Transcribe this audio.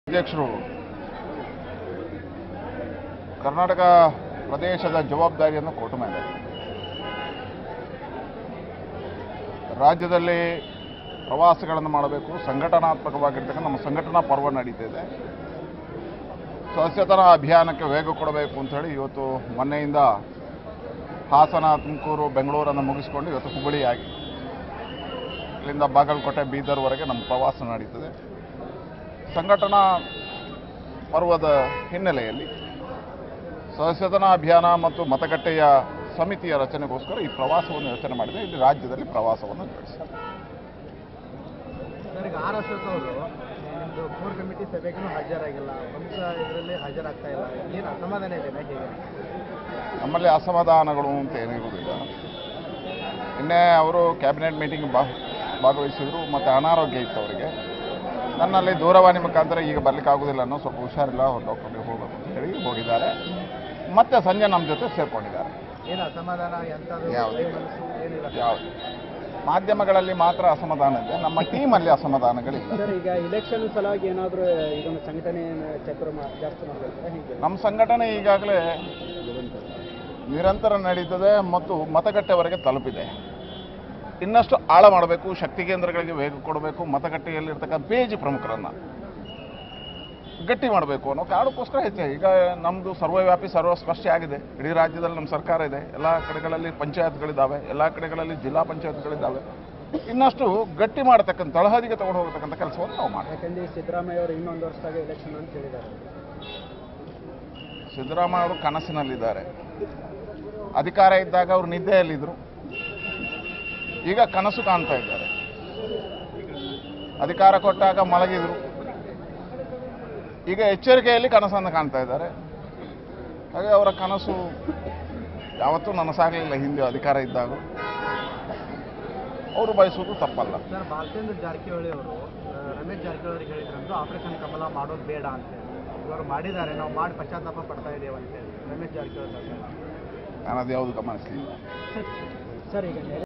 ಅಧ್ಯಕ್ಷರು ಕರ್ನಾಟಕ ಪ್ರದೇಶದ ಜವಾಬ್ದಾರಿಯನ್ನು ಕೊಟ್ಟ ಮೇಲೆ ರಾಜ್ಯದಲ್ಲಿ ಪ್ರವಾಸಗಳನ್ನು ಮಾಡಬೇಕು ಸಂಘಟನಾತ್ಮಕವಾಗಿರ್ತಕ್ಕಂಥ ನಮ್ಮ ಸಂಘಟನಾ ಪರ್ವ ನಡೀತಿದೆ ಸಸ್ಯತನ ಅಭಿಯಾನಕ್ಕೆ ವೇಗ ಕೊಡಬೇಕು ಅಂತೇಳಿ ಇವತ್ತು ಮೊನ್ನೆಯಿಂದ ಹಾಸನ ತುಮಕೂರು ಬೆಂಗಳೂರನ್ನು ಮುಗಿಸ್ಕೊಂಡು ಇವತ್ತು ಹುಬ್ಬಳ್ಳಿಯಾಗಿ ಇಲ್ಲಿಂದ ಬಾಗಲಕೋಟೆ ಬೀದರ್ವರೆಗೆ ನಮ್ಮ ಪ್ರವಾಸ ನಡೀತದೆ ಸಂಘಟನಾ ಪರ್ವದ ಹಿನ್ನೆಲೆಯಲ್ಲಿ ಸದಸ್ಯತನ ಅಭಿಯಾನ ಮತ್ತು ಮತಗಟ್ಟೆಯ ಸಮಿತಿಯ ರಚನೆಗೋಸ್ಕರ ಈ ಪ್ರವಾಸವನ್ನು ಯೋಚನೆ ಮಾಡಿದೆ ಇಲ್ಲಿ ರಾಜ್ಯದಲ್ಲಿ ಪ್ರವಾಸವನ್ನು ನಡೆಸಿದೆ ಸರ್ ಈಗ ಆರ್ ಅಶೋಕ್ ಅವರು ನಿಮ್ಮದು ಕೋರ್ ಕಮಿಟಿ ಸಭೆಗೂ ಹಾಜರಾಗಿಲ್ಲ ಪ್ರಮುಖ ಇದರಲ್ಲಿ ಹಾಜರಾಗ್ತಾ ಇಲ್ಲ ಏನು ಅಸಮಾಧಾನ ಇದೆ ಹೇಗೆ ನಮ್ಮಲ್ಲಿ ಅಸಮಾಧಾನಗಳು ಅಂತ ಏನಿರುವುದಿಲ್ಲ ನಿನ್ನೆ ಅವರು ಕ್ಯಾಬಿನೆಟ್ ಮೀಟಿಂಗ್ ಬಾ ಭಾಗವಹಿಸಿದರು ಮತ್ತು ಅನಾರೋಗ್ಯ ಇತ್ತು ಅವರಿಗೆ ನನ್ನಲ್ಲಿ ದೂರವಾಣಿ ಮುಖಾಂತರ ಈಗ ಬರ್ಲಿಕ್ಕೆ ಆಗೋದಿಲ್ಲ ಅನ್ನೋ ಸ್ವಲ್ಪ ಹುಷಾರಿಲ್ಲ ಡಾಕ್ಟರ್ಗೆ ಹೋಗಬೇಕು ಅಂತ ಹೇಳಿ ಹೋಗಿದ್ದಾರೆ ಮತ್ತೆ ಸಂಜೆ ನಮ್ಮ ಜೊತೆ ಸೇರ್ಕೊಂಡಿದ್ದಾರೆ ಏನು ಅಸಮಾಧಾನ ಎಂಥದ್ದು ಯಾವ್ದು? ಕೈ ಮನಸ್ಸು ಏನಿಲ್ಲ ಯಾವುದು ಮಾಧ್ಯಮಗಳಲ್ಲಿ ಮಾತ್ರ ಅಸಮಾಧಾನ ಇದೆ ನಮ್ಮ ಟೀಮಲ್ಲಿ ಅಸಮಾಧಾನಗಳಿಲ್ಲ ಸರ್ ಈಗ ಇಲೆಕ್ಷನ್ ಸಲುವಾಗಿ ಏನಾದರೂ ಇದೊಂದು ಸಂಘಟನೆ ಚಕ್ರ ಜಾಸ್ತಿ ಮಾಡಬೇಕು ಹೇಗೆ ನಮ್ಮ ಸಂಘಟನೆ ಈಗಾಗಲೇ ನಿರಂತರ ನಡೀತದೆ ಮತ್ತು ಮತಗಟ್ಟೆವರೆಗೆ ತಲುಪಿದೆ ಇನ್ನಷ್ಟು ಆಳ ಮಾಡಬೇಕು ಶಕ್ತಿ ಕೇಂದ್ರಗಳಿಗೆ ವೇಗ ಕೊಡಬೇಕು ಮತಗಟ್ಟೆಯಲ್ಲಿರ್ತಕ್ಕಂಥ ಪೇಜ್ ಪ್ರಮುಖರನ್ನು ಗಟ್ಟಿ ಮಾಡಬೇಕು ಅನ್ನೋ ಕಾರಣಕ್ಕೋಸ್ಕರ ಹೆಚ್ಚು ಈಗ ನಮ್ಮದು ಸರ್ವವ್ಯಾಪಿ ಸರ್ವ ಸ್ಪಷ್ಟ ಆಗಿದೆ ಇಡೀ ರಾಜ್ಯದಲ್ಲಿ ನಮ್ಮ ಸರ್ಕಾರ ಇದೆ ಎಲ್ಲ ಕಡೆಗಳಲ್ಲಿ ಪಂಚಾಯತ್ಗಳಿದ್ದಾವೆ ಎಲ್ಲ ಕಡೆಗಳಲ್ಲಿ ಜಿಲ್ಲಾ ಪಂಚಾಯತ್ಗಳಿದ್ದಾವೆ ಇನ್ನಷ್ಟು ಗಟ್ಟಿ ಮಾಡತಕ್ಕಂಥ ತಳಹದಿಗೆ ತಗೊಂಡು ಹೋಗತಕ್ಕಂಥ ಕೆಲಸವನ್ನು ನಾವು ಮಾಡ್ತೀವಿ ಯಾಕಂದ್ರೆ ಸಿದ್ದರಾಮಯ್ಯ ಅವರು ಇನ್ನೊಂದು ವರ್ಷದಾಗ ಎಲೆಕ್ಷನ್ ಅಂತ ಹೇಳಿದ್ದಾರೆ ಸಿದ್ದರಾಮಯ್ಯ ಅವರು ಕನಸಿನಲ್ಲಿದ್ದಾರೆ ಅಧಿಕಾರ ಇದ್ದಾಗ ಅವರು ನಿದ್ದೆಯಲ್ಲಿದ್ದರು ಈಗ ಕನಸು ಕಾಣ್ತಾ ಇದ್ದಾರೆ ಅಧಿಕಾರ ಕೊಟ್ಟಾಗ ಮಲಗಿದ್ರು ಈಗ ಎಚ್ಚರಿಕೆಯಲ್ಲಿ ಕನಸನ್ನು ಕಾಣ್ತಾ ಇದ್ದಾರೆ ಹಾಗೆ ಅವರ ಕನಸು ಯಾವತ್ತೂ ನನಸಾಗಲಿಲ್ಲ ಹಿಂದೆ ಅಧಿಕಾರ ಇದ್ದಾಗ ಅವರು ಬಯಸುವುದು ತಪ್ಪಲ್ಲ ಸರ್ ಬಾಲಚಂದ್ರ ಜಾರಕಿಹೊಳಿ ಅವರು ರಮೇಶ್ ಜಾರಕಿಹೊಳಿ ಅವರಿಗೆ ಹೇಳಿದ್ರಂತೂ ಆಪರೇಷನ್ ಕಮಲ ಮಾಡೋದು ಬೇಡ ಅಂತ ಹೇಳಿ ಇವರು ಮಾಡಿದ್ದಾರೆ ನಾವು ಮಾಡಿ ಪಶ್ಚಾತ್ತಾಪ ಪಡ್ತಾ ಇದ್ದೇವೆ ಅಂತ ಹೇಳಿ ರಮೇಶ್ ಜಾರಕಿಹೊಳಿ ನಾನು ಅದು ಯಾವುದು ಗಮನಿಸಲಿಲ್ಲ ಸರ್ ಈಗ